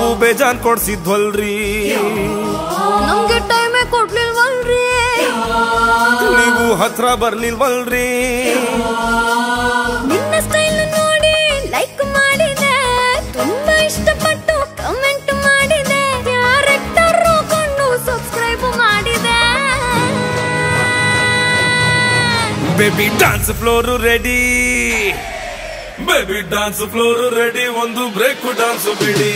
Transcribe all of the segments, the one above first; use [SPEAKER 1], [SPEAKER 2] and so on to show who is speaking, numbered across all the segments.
[SPEAKER 1] ನಾವು ಬೇಜಾನ್ ಕೊಡ್ಸಿದ್ವಲ್ರಿ
[SPEAKER 2] ನಮ್ಗೆ ಟೈಮೇ ಕೊಡ್ಲಿಲ್ವಲ್ರಿ
[SPEAKER 1] ನೀವು ಹತ್ರ ಬರ್ಲಿಲ್ವಲ್ರಿ
[SPEAKER 2] ನಿನ್ನ ಸ್ಟೈಲ್ ನೋಡಿ ಲೈಕ್ ಮಾಡಿದೆ ತುಂಬಾ ಇಷ್ಟಪಟ್ಟು ಕಮೆಂಟ್ ಮಾಡಿದೆ ಕ್ಯಾರೆಕ್ಟರ್ ಕೊಂಡು ಸಬ್ಸ್ಕ್ರೈಬ್ ಮಾಡಿದೆ
[SPEAKER 1] baby dance floor ready baby dance floor ready ಒಂದು ಬ್ರೇಕ್ ಡಾನ್ಸ್ ಬಿಡಿ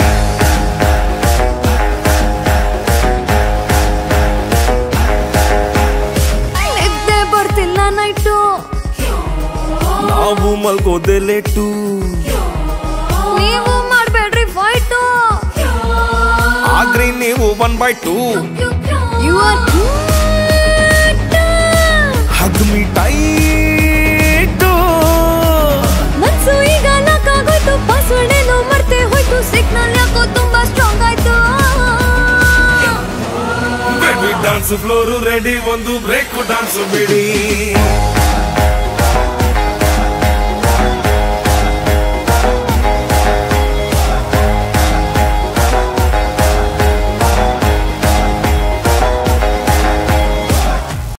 [SPEAKER 2] ನಿದ್ದೆ ಬರ್ತಿಲ್ಲ ನೈಟು
[SPEAKER 1] ನಾವು ಮಲ್ಗೋದೆ ಲೇಟು
[SPEAKER 2] ನೀವು ಮಾಡ್ಬೇಡ್ರಿ ಫೈಟು
[SPEAKER 1] ಆಗ್ರಿ ನೀವು one by two
[SPEAKER 2] you are
[SPEAKER 1] hug me tight
[SPEAKER 2] ಮನ್ಸು ಈಗ ನಾಕಾಗೋಯ್ತು ಪಾಸ್ವರ್ಡ್ ಏನೋ ಮರ್ತೆ ಹೋಯ್ತು ಸಿಗ್ನಲ್ ಯಾಕೋ ತುಂಬಾ ಸ್ಟ್ರಾಂಗ್ ಆಯ್ತು
[SPEAKER 1] ಬೇಬಿ ಡಾನ್ಸ್ ಫ್ಲೋರ್ ರೆಡಿ ಒಂದು ಬ್ರೇಕ್ ಡಾನ್ಸ್ ಬಿಡಿ